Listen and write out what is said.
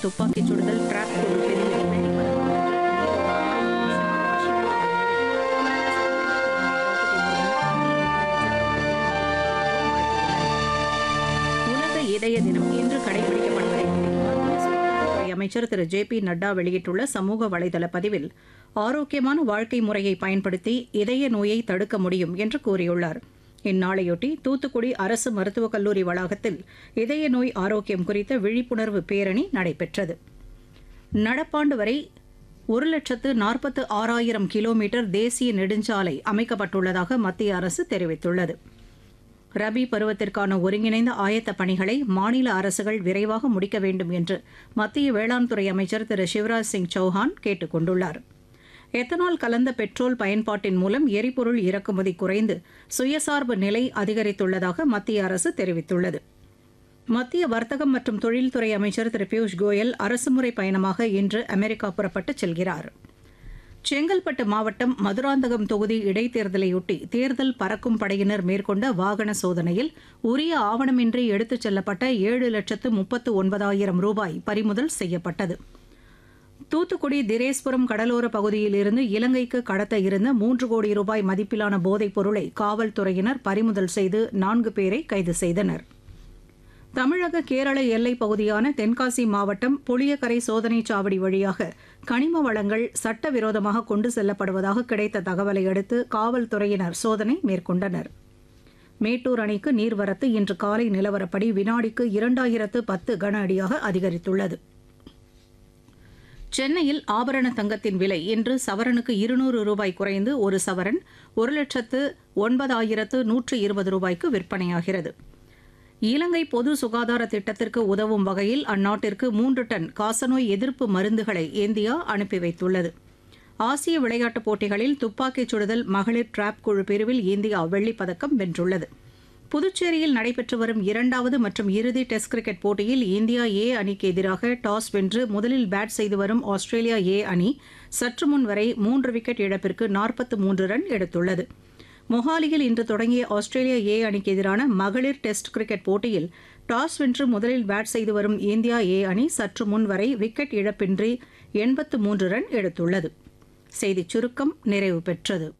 துப்பாக்கிச் சுடுதல் டிராப் குழு பிரிவில் வெள்ளிப் பதக்கம் உலக இதய தினம் இன்று கடைபிடிக்கப்படுவதையொட்டி மத்திய சுகாதாரத்துறை அமைச்சர் திரு ஜே பி நட்டா வெளியிட்டுள்ள சமூக வலைதள பதிவில் ஆரோக்கியமான வாழ்க்கை முறையை பயன்படுத்தி இதய நோயை தடுக்க முடியும் என்று கூறியுள்ளார் இந்நாளையொட்டி தூத்துக்குடி அரசு மருத்துவக் கல்லூரி வளாகத்தில் இதய நோய் ஆரோக்கியம் குறித்த விழிப்புணர்வு பேரணி நடைபெற்றது நடப்பாண்டு வரை ஒரு லட்சத்து நாற்பத்து ஆறாயிரம் கிலோமீட்டர் தேசிய நெடுஞ்சாலை அமைக்கப்பட்டுள்ளதாக மத்திய அரசு தெரிவித்துள்ளது ரபி பருவத்திற்கான ஒருங்கிணைந்த ஆயத்த பணிகளை மாநில அரசுகள் விரைவாக முடிக்க வேண்டும் என்று மத்திய வேளாண் துறை அமைச்சர் திரு சிவராஜ் சிங் சௌஹான் கேட்டுக் கொண்டுள்ளார் எத்தனால் கலந்த பெட்ரோல் பயன்பாட்டின் மூலம் எரிபொருள் இறக்குமதி குறைந்து சுயசார்பு நிலை அதிகரித்துள்ளதாக மத்திய அரசு தெரிவித்துள்ளது மத்திய வர்த்தகம் மற்றும் தொழில்துறை அமைச்சர் திரு பியூஷ் கோயல் அரசுமுறை பயணமாக இன்று அமெரிக்கா புறப்பட்டுச் செல்கிறார் செங்கல்பட்டு மாவட்டம் மதுராந்தகம் தொகுதி இடைத்தேர்தலையொட்டி தேர்தல் பறக்கும் படையினர் மேற்கொண்ட வாகன சோதனையில் உரிய ஆவணமின்றி எடுத்துச் செல்லப்பட்ட ஏழு லட்சத்து முப்பத்து ஒன்பதாயிரம் ரூபாய் பறிமுதல் செய்யப்பட்டது தூத்துக்குடி திரேஸ்புரம் கடலோர பகுதியில் இருந்து இலங்கைக்கு கடத்த இருந்த மூன்று கோடி ரூபாய் மதிப்பிலான போதைப் பொருளை காவல்துறையினர் பறிமுதல் செய்து நான்கு பேரை கைது செய்தனர் தமிழக கேரள எல்லைப் பகுதியான தென்காசி மாவட்டம் புளியக்கரை சோதனைச் சாவடி வழியாக கனிம வளங்கள் சட்டவிரோதமாக கொண்டு செல்லப்படுவதாக கிடைத்த தகவலை அடுத்து காவல்துறையினர் சோதனை மேற்கொண்டனர் மேட்டூர் அணைக்கு நீர்வரத்து இன்று காலை நிலவரப்படி வினாடிக்கு இரண்டாயிரத்து பத்து கன அடியாக அதிகரித்துள்ளது சென்னையில் ஆபரண தங்கத்தின் விலை இன்று சவரனுக்கு இருநூறு ரூபாய் குறைந்து ஒரு சவரன் ஒரு லட்சத்து ஒன்பதாயிரத்து நூற்று இருபது ரூபாய்க்கு விற்பனையாகிறது இலங்கை பொது சுகாதார திட்டத்திற்கு உதவும் வகையில் அந்நாட்டிற்கு மூன்று டன் காசநோய் எதிர்ப்பு மருந்துகளை இந்தியா அனுப்பி வைத்துள்ளது ஆசிய விளையாட்டுப் போட்டிகளில் துப்பாக்கிச் சுடுதல் மகளிர் டிராப் குழு பிரிவில் இந்தியா வெள்ளிப் பதக்கம் வென்றுள்ளது புதுச்சேரியில் நடைபெற்று வரும் இரண்டாவது மற்றும் இறுதி டெஸ்ட் கிரிக்கெட் போட்டியில் இந்தியா ஏ அணிக்கு எதிராக டாஸ் வென்று முதலில் பேட் செய்து வரும் ஆஸ்திரேலியா ஏ அணி சற்று முன் வரை மூன்று விக்கெட் இழப்பிற்கு நாற்பத்து மூன்று ரன் எடுத்துள்ளது மொஹாலியில் இன்று தொடங்கிய ஆஸ்திரேலியா ஏ அணிக்கு எதிரான மகளிர் டெஸ்ட் கிரிக்கெட் போட்டியில் டாஸ் வென்று முதலில் பேட் செய்து வரும் இந்தியா ஏ அணி சற்று முன் வரை விக்கெட் இழப்பின்றி எண்பத்து மூன்று ரன் எடுத்துள்ளது செய்திச் சுருக்கம் நிறைவு பெற்றது